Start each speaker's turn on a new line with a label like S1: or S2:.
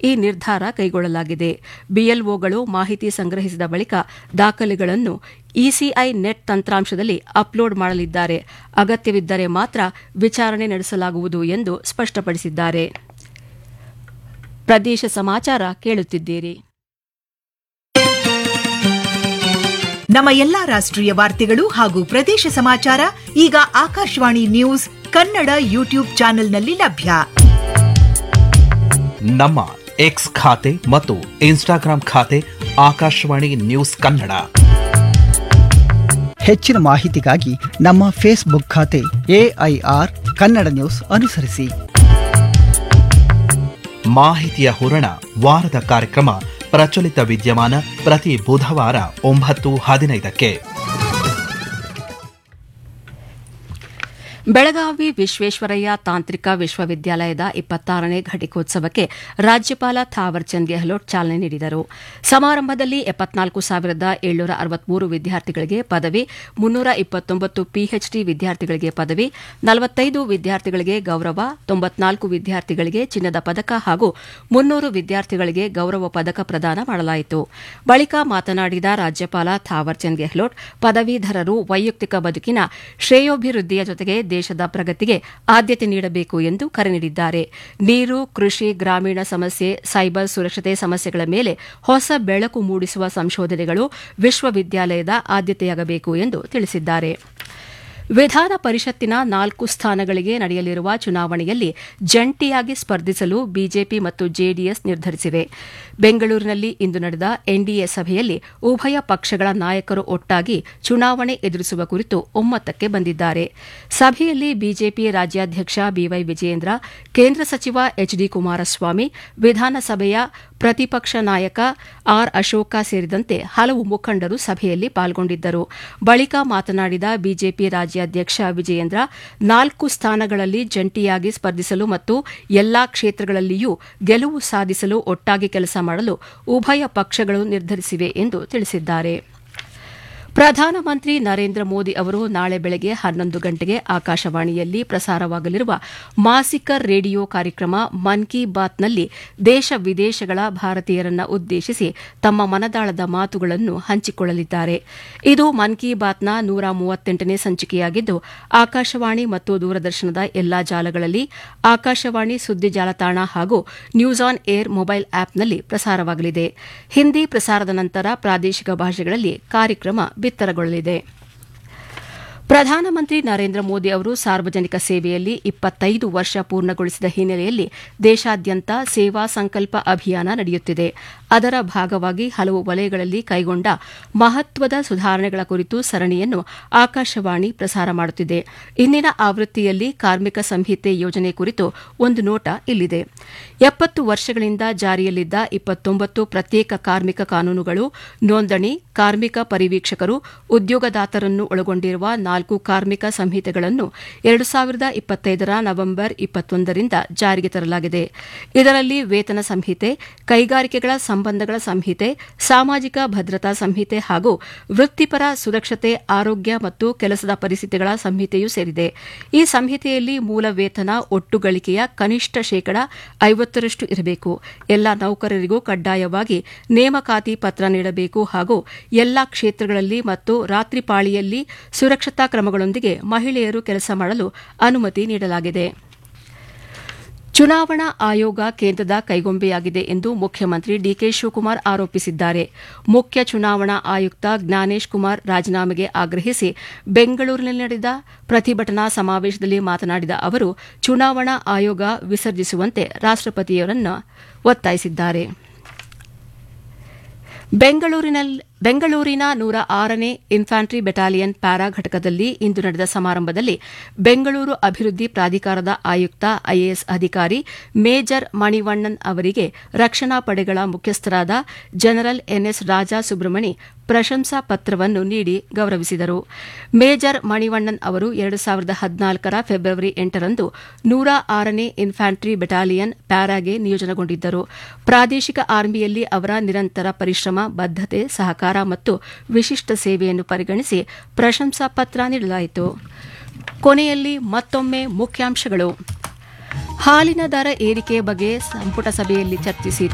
S1: ಈ ನಿರ್ಧಾರ ಕೈಗೊಳ್ಳಲಾಗಿದೆ ಬಿಎಲ್ಒಗಳು ಮಾಹಿತಿ ಸಂಗ್ರಹಿಸಿದ ಬಳಿಕ ದಾಖಲೆಗಳನ್ನು ಇಸಿಐ ನೆಟ್ ತಂತ್ರಾಂಶದಲ್ಲಿ ಅಪ್ಲೋಡ್ ಮಾಡಲಿದ್ದಾರೆ ಅಗತ್ಯವಿದ್ದರೆ ಮಾತ್ರ ವಿಚಾರಣೆ ನಡೆಸಲಾಗುವುದು ಎಂದು ಸ್ಪಷ್ಟಪಡಿಸಿದ್ದಾರೆ ಪ್ರದೇಶ ಸಮಾಚಾರ ಕೇಳುತ್ತಿದ್ದೀರಿ
S2: ನಮ್ಮ ಎಲ್ಲಾ ರಾಷ್ಟ್ರೀಯ ವಾರ್ತೆಗಳು ಹಾಗೂ ಪ್ರದೇಶ ಸಮಾಚಾರ ಈಗ ಆಕಾಶವಾಣಿ ನ್ಯೂಸ್ ಕನ್ನಡ ಯೂಟ್ಯೂಬ್ ಚಾನೆಲ್ನಲ್ಲಿ ಲಭ್ಯ
S3: ನಮ್ಮ ಎಕ್ಸ್ ಖಾತೆ ಮತ್ತು ಇನ್ಸ್ಟಾಗ್ರಾಂ ಖಾತೆ ಆಕಾಶವಾಣಿ ನ್ಯೂಸ್ ಕನ್ನಡ
S4: ಹೆಚ್ಚಿನ ಮಾಹಿತಿಗಾಗಿ ನಮ್ಮ ಫೇಸ್ಬುಕ್ ಖಾತೆ ಎಐಆರ್ ಕನ್ನಡ ನ್ಯೂಸ್ ಅನುಸರಿಸಿ
S3: ಮಾಹಿತಿಯ ಹೂರಣ ವಾರದ ಕಾರ್ಯಕ್ರಮ ಪ್ರಚಲಿತ ವಿದ್ಯಮಾನ ಪ್ರತಿ ಬುಧವಾರ ಒಂಬತ್ತು ಹದಿನೈದಕ್ಕೆ
S1: ಬೆಳಗಾವಿ ವಿಶ್ವೇಶ್ವರಯ್ಯ ತಾಂತ್ರಿಕ ವಿಶ್ವವಿದ್ಯಾಲಯದ ಇಪ್ಪತ್ತಾರನೇ ಘಟಿಕೋತ್ಸವಕ್ಕೆ ರಾಜ್ಯಪಾಲ ಥಾವರ್ಚಂದ್ ಗೆಹ್ಲೋಟ್ ಚಾಲನೆ ನೀಡಿದರು ಸಮಾರಂಭದಲ್ಲಿ ಎಪ್ಪತ್ನಾಲ್ಕು ಸಾವಿರದ ಏಳ್ನೂರ ಅರವತ್ಮೂರು ವಿದ್ಯಾರ್ಥಿಗಳಿಗೆ ಪದವಿ ಮುನ್ನೂರ ಇಪ್ಪತ್ತೊಂಬತ್ತು ಪಿಎಚ್ಡಿ ವಿದ್ಯಾರ್ಥಿಗಳಿಗೆ ಪದವಿ ನಲವತ್ತೈದು ವಿದ್ಯಾರ್ಥಿಗಳಿಗೆ ಗೌರವ ತೊಂಬತ್ನಾಲ್ಕು ವಿದ್ಯಾರ್ಥಿಗಳಿಗೆ ಚಿನ್ನದ ಪದಕ ಹಾಗೂ ಮುನ್ನೂರು ವಿದ್ಯಾರ್ಥಿಗಳಿಗೆ ಗೌರವ ಪದಕ ಪ್ರದಾನ ಮಾಡಲಾಯಿತು ಬಳಿಕ ಮಾತನಾಡಿದ ರಾಜ್ಯಪಾಲ ಥಾವರ್ಚಂದ್ ಗೆಹ್ಲೋಟ್ ಪದವೀಧರರು ವೈಯಕ್ತಿಕ ಬದುಕಿನ ಶ್ರೇಯೋಭಿವೃದ್ಧಿಯ ಜೊತೆಗೆ ದೇಶದ ಪ್ರಗತಿಗೆ ಆದ್ಯತೆ ನೀಡಬೇಕು ಎಂದು ಕರೆ ನೀಡಿದ್ದಾರೆ ನೀರು ಕೃಷಿ ಗ್ರಾಮೀಣ ಸಮಸ್ಯೆ ಸೈಬರ್ ಸುರಕ್ಷತೆ ಸಮಸ್ಯೆಗಳ ಮೇಲೆ ಹೊಸ ಬೆಳಕು ಮೂಡಿಸುವ ಸಂಶೋಧನೆಗಳು ವಿಶ್ವವಿದ್ಯಾಲಯದ ಆದ್ಯತೆಯಾಗಬೇಕು ಎಂದು ತಿಳಿಸಿದ್ದಾರೆ ವಿಧಾನ ಪರಿಷತ್ತಿನ ನಾಲ್ಕು ಸ್ಥಾನಗಳಿಗೆ ನಡೆಯಲಿರುವ ಚುನಾವಣೆಯಲ್ಲಿ ಜಂಟಿಯಾಗಿ ಸ್ಪರ್ಧಿಸಲು ಬಿಜೆಪಿ ಮತ್ತು ಜೆಡಿಎಸ್ ನಿರ್ಧರಿಸಿವೆ ಬೆಂಗಳೂರಿನಲ್ಲಿ ಇಂದು ನಡೆದ ಎನ್ಡಿಎ ಸಭೆಯಲ್ಲಿ ಉಭಯ ಪಕ್ಷಗಳ ನಾಯಕರು ಒಟ್ಟಾಗಿ ಚುನಾವಣೆ ಎದುರಿಸುವ ಕುರಿತು ಒಮ್ಮತಕ್ಕೆ ಬಂದಿದ್ದಾರೆ ಸಭೆಯಲ್ಲಿ ಬಿಜೆಪಿ ರಾಜ್ಯಾಧ್ಯಕ್ಷ ಬಿವೈ ವಿಜಯೇಂದ್ರ ಕೇಂದ್ರ ಸಚಿವ ಎಚ್ ಡಿ ಕುಮಾರಸ್ವಾಮಿ ವಿಧಾನಸಭೆಯ ಪ್ರತಿಪಕ್ಷ ನಾಯಕ ಆರ್ ಅಶೋಕ ಸೇರಿದಂತೆ ಹಲವು ಮುಖಂಡರು ಸಭೆಯಲ್ಲಿ ಪಾಲ್ಗೊಂಡಿದ್ದರು ಬಳಿಕ ಮಾತನಾಡಿದ ಬಿಜೆಪಿ ರಾಜ್ಯಾಧ್ಯಕ್ಷ ವಿಜಯೇಂದ್ರ ನಾಲ್ಕು ಸ್ಥಾನಗಳಲ್ಲಿ ಜಂಟಿಯಾಗಿ ಸ್ಪರ್ಧಿಸಲು ಮತ್ತು ಎಲ್ಲಾ ಕ್ಷೇತ್ರಗಳಲ್ಲಿಯೂ ಗೆಲುವು ಸಾಧಿಸಲು ಒಟ್ಟಾಗಿ ಕೆಲಸ ಮಾಡಲು ಉಭಯ ಪಕ್ಷಗಳು ನಿರ್ಧರಿಸಿವೆ ಎಂದು ತಿಳಿಸಿದ್ದಾರೆ ಪ್ರಧಾನಮಂತ್ರಿ ನರೇಂದ್ರ ಮೋದಿ ಅವರು ನಾಳೆ ಬೆಳಗ್ಗೆ ಹನ್ನೊಂದು ಗಂಟೆಗೆ ಆಕಾಶವಾಣಿಯಲ್ಲಿ ಪ್ರಸಾರವಾಗಲಿರುವ ಮಾಸಿಕ ರೇಡಿಯೋ ಕಾರ್ಯಕ್ರಮ ಮನ್ ಕಿ ಬಾತ್ನಲ್ಲಿ ದೇಶ ವಿದೇಶಗಳ ಭಾರತೀಯರನ್ನ ಉದ್ದೇಶಿಸಿ ತಮ್ಮ ಮನದಾಳದ ಮಾತುಗಳನ್ನು ಹಂಚಿಕೊಳ್ಳಲಿದ್ದಾರೆ ಇದು ಮನ್ ಕಿ ಬಾತ್ನ ನೂರ ಮೂವತ್ತೆಂಟನೇ ಸಂಚಿಕೆಯಾಗಿದ್ದು ಆಕಾಶವಾಣಿ ಮತ್ತು ದೂರದರ್ಶನದ ಎಲ್ಲಾ ಜಾಲಗಳಲ್ಲಿ ಆಕಾಶವಾಣಿ ಸುದ್ದಿ ಜಾಲತಾಣ ಹಾಗೂ ನ್ಯೂಸ್ ಆನ್ ಏರ್ ಮೊಬೈಲ್ ಆಪ್ನಲ್ಲಿ ಪ್ರಸಾರವಾಗಲಿದೆ ಹಿಂದಿ ಪ್ರಸಾರದ ನಂತರ ಪ್ರಾದೇಶಿಕ ಭಾಷೆಗಳಲ್ಲಿ ಕಾರ್ಯಕ್ರಮ ಬಿತ್ತರಗೊಳ್ಳಲಿದೆ ಪ್ರಧಾನಮಂತ್ರಿ ನರೇಂದ್ರ ಮೋದಿ ಅವರು ಸಾರ್ವಜನಿಕ ಸೇವೆಯಲ್ಲಿ ಇಪ್ಪತ್ತೈದು ವರ್ಷ ಪೂರ್ಣಗೊಳಿಸಿದ ಹಿನ್ನೆಲೆಯಲ್ಲಿ ದೇಶಾದ್ಯಂತ ಸೇವಾ ಸಂಕಲ್ಪ ಅಭಿಯಾನ ನಡೆಯುತ್ತಿದೆ ಅದರ ಭಾಗವಾಗಿ ಹಲವು ವಲಯಗಳಲ್ಲಿ ಕೈಗೊಂಡ ಮಹತ್ವದ ಸುಧಾರಣೆಗಳ ಕುರಿತು ಸರಣಿಯನ್ನು ಆಕಾಶವಾಣಿ ಪ್ರಸಾರ ಮಾಡುತ್ತಿದೆ ಇಂದಿನ ಆವೃತ್ತಿಯಲ್ಲಿ ಕಾರ್ಮಿಕ ಸಂಹಿತೆ ಯೋಜನೆ ಕುರಿತು ಒಂದು ನೋಟ ಇಲ್ಲಿದೆ ಎಪ್ಪತ್ತು ವರ್ಷಗಳಿಂದ ಜಾರಿಯಲ್ಲಿದ್ದ ಇಪ್ಪತ್ತೊಂಬತ್ತು ಪ್ರತ್ಯೇಕ ಕಾರ್ಮಿಕ ಕಾನೂನುಗಳು ನೋಂದಣಿ ಕಾರ್ಮಿಕ ಪರಿವೀಕ್ಷಕರು ಉದ್ಯೋಗದಾತರನ್ನು ಒಳಗೊಂಡಿರುವ ನಾಲ್ಕು ಕಾರ್ಮಿಕ ಸಂಹಿತೆಗಳನ್ನು ಎರಡು ಸಾವಿರದ ಇಪ್ಪತ್ತೈದರ ನವೆಂಬರ್ ಇಪ್ಪತ್ತೊಂದರಿಂದ ಜಾರಿಗೆ ತರಲಾಗಿದೆ ಇದರಲ್ಲಿ ವೇತನ ಸಂಹಿತೆ ಕೈಗಾರಿಕೆಗಳ ಸಂಬಂಧಗಳ ಸಂಹಿತೆ ಸಾಮಾಜಿಕ ಭದ್ರತಾ ಸಂಹಿತೆ ಹಾಗೂ ವೃತ್ತಿಪರ ಸುರಕ್ಷತೆ ಆರೋಗ್ಯ ಮತ್ತು ಕೆಲಸದ ಪರಿಸ್ಥಿತಿಗಳ ಸಂಹಿತೆಯೂ ಸೇರಿದೆ ಈ ಸಂಹಿತೆಯಲ್ಲಿ ಮೂಲ ವೇತನ ಒಟ್ಟು ಗಳಿಕೆಯ ಕನಿಷ್ಠ ಶೇಕಡ ಐವತ್ತರಷ್ಟು ಇರಬೇಕು ಎಲ್ಲ ನೌಕರರಿಗೂ ಕಡ್ಡಾಯವಾಗಿ ನೇಮಕಾತಿ ಪತ್ರ ನೀಡಬೇಕು ಹಾಗೂ ಎಲ್ಲಾ ಕ್ಷೇತ್ರಗಳಲ್ಲಿ ಮತ್ತು ರಾತ್ರಿ ಪಾಳಿಯಲ್ಲಿ ಸುರಕ್ಷತಾ ಕ್ರಮಗಳೊಂದಿಗೆ ಮಹಿಳೆಯರು ಕೆಲಸ ಮಾಡಲು ಅನುಮತಿ ನೀಡಲಾಗಿದೆ ಚುನಾವಣಾ ಆಯೋಗ ಕೇಂದ್ರದ ಕೈಗೊಂಬೆಯಾಗಿದೆ ಎಂದು ಮುಖ್ಯಮಂತ್ರಿ ಡಿಕೆ ಶಿವಕುಮಾರ್ ಆರೋಪಿಸಿದ್ದಾರೆ ಮುಖ್ಯ ಚುನಾವಣಾ ಆಯುಕ್ತ ಜ್ಞಾನೇಶ್ ಕುಮಾರ್ ರಾಜೀನಾಮೆಗೆ ಆಗ್ರಹಿಸಿ ಬೆಂಗಳೂರಿನಲ್ಲಿ ನಡೆದ ಪ್ರತಿಭಟನಾ ಸಮಾವೇಶದಲ್ಲಿ ಮಾತನಾಡಿದ ಅವರು ಚುನಾವಣಾ ಆಯೋಗ ವಿಸರ್ಜಿಸುವಂತೆ ರಾಷ್ಟಪತಿಯವರನ್ನು ಒತ್ತಾಯಿಸಿದ್ದಾರೆ ಬೆಂಗಳೂರಿನ ನೂರ ಆರನೇ ಇನ್ಫ್ಯಾಂಟ್ರಿ ಬೆಟಾಲಿಯನ್ ಪ್ಯಾರಾ ಘಟಕದಲ್ಲಿ ಇಂದು ನಡೆದ ಸಮಾರಂಭದಲ್ಲಿ ಬೆಂಗಳೂರು ಅಭಿವೃದ್ಧಿ ಪ್ರಾಧಿಕಾರದ ಆಯುಕ್ತ ಐಎಎಸ್ ಅಧಿಕಾರಿ ಮೇಜರ್ ಮಣಿವಣ್ಣನ್ ಅವರಿಗೆ ರಕ್ಷಣಾ ಪಡೆಗಳ ಮುಖ್ಯಸ್ಥರಾದ ಜನರಲ್ ಎನ್ಎಸ್ ರಾಜಾ ಸುಬ್ರಮಣಿ ಪ್ರಶಂಸಾ ಪತ್ರವನ್ನು ನೀಡಿ ಗೌರವಿಸಿದರು ಮೇಜರ್ ಮಣಿವಣ್ಣನ್ ಅವರು ಎರಡು ಸಾವಿರದ ಹದಿನಾಲ್ಕರ ಫೆಬ್ರವರಿ ಎಂಟರಂದು ನೂರ ಆರನೇ ಇನ್ಫ್ಯಾಂಟ್ರಿ ಬೆಟಾಲಿಯನ್ ಪ್ಯಾರಾಗೆ ನಿಯೋಜನೆಗೊಂಡಿದ್ದರು ಪ್ರಾದೇಶಿಕ ಆರ್ಮಿಯಲ್ಲಿ ಅವರ ನಿರಂತರ ಪರಿಶ್ರಮ ಬದ್ದತೆ ಸಹಕಾರ ಮತ್ತು ವಿಶಿಷ್ಟ ಸೇವೆಯನ್ನು ಪರಿಗಣಿಸಿ ಪ್ರಶಂಸಾ ಪತ್ರ ನೀಡಲಾಯಿತು ಕೊನೆಯಲ್ಲಿ ಮತ್ತೊಮ್ಮೆ ಮುಖ್ಯಾಂಶಗಳು ಹಾಲಿನ ದರ ಏರಿಕೆ ಬಗ್ಗೆ ಸಂಪುಟ ಸಭೆಯಲ್ಲಿ ಚರ್ಚಿಸಿ